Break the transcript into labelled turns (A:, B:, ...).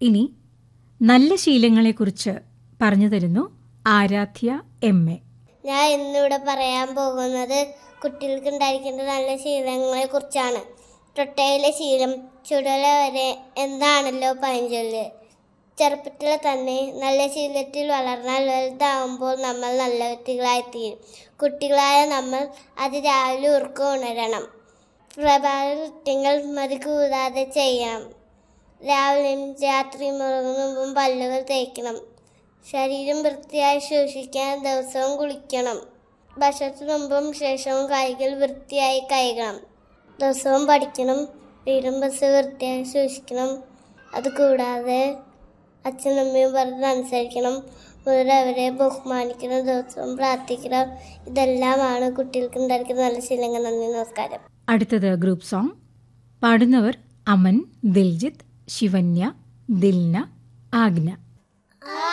A: ഇനി നല്ല ശീലങ്ങളെക്കുറിച്ച് പറഞ്ഞു തരുന്നു ആരാധ്യ എം എ
B: ഞാൻ ഇന്നിവിടെ പറയാൻ പോകുന്നത് കുട്ടികൾക്ക് ഉണ്ടായിരിക്കേണ്ട നല്ല ശീലങ്ങളെ കുറിച്ചാണ് തൊട്ടയിലെ ശീലം ചുടല വരെ എന്താണല്ലോ പഴഞ്ചൊല്ല് ചെറുപ്പത്തിൽ തന്നെ നല്ല ശീലത്തിൽ വളർന്നാൽ വലുതാവുമ്പോൾ നമ്മൾ നല്ല വ്യക്തികളായിത്തീരും കുട്ടികളായ നമ്മൾ അത് രാവിലെ ഉറക്കം ഉണരണം പ്രഭാത കൃത്യങ്ങൾ മതി കൂടാതെ ചെയ്യണം രാവിലെയും രാത്രിയും ഉറങ്ങുന്ന മുമ്പും പല്ലുകൾ തേക്കണം ശരീരം വൃത്തിയായി സൂക്ഷിക്കാൻ ദിവസവും കുളിക്കണം ഭക്ഷണത്തിന് മുമ്പും ശേഷവും കൈകൾ വൃത്തിയായി കഴുകണം ദിവസവും പഠിക്കണം വീടും ബസ് വൃത്തിയായി സൂക്ഷിക്കണം അതുകൂടാതെ അച്ഛനും അമ്മയും പറഞ്ഞ് അനുസരിക്കണം മുതലവരെ ബഹുമാനിക്കണം ദിവസവും പ്രാർത്ഥിക്കണം ഇതെല്ലാമാണ് കുട്ടികൾക്ക് ഉണ്ടായിരിക്കുന്ന നല്ല ശീലങ്ങൾ നന്ദി നമസ്കാരം
A: അടുത്തത് ഗ്രൂപ്പ് സോങ് പാടുന്നവർ അമൻ ദിൽജിത്ത് ശിവന്യ ദിൽന ആഗ്ന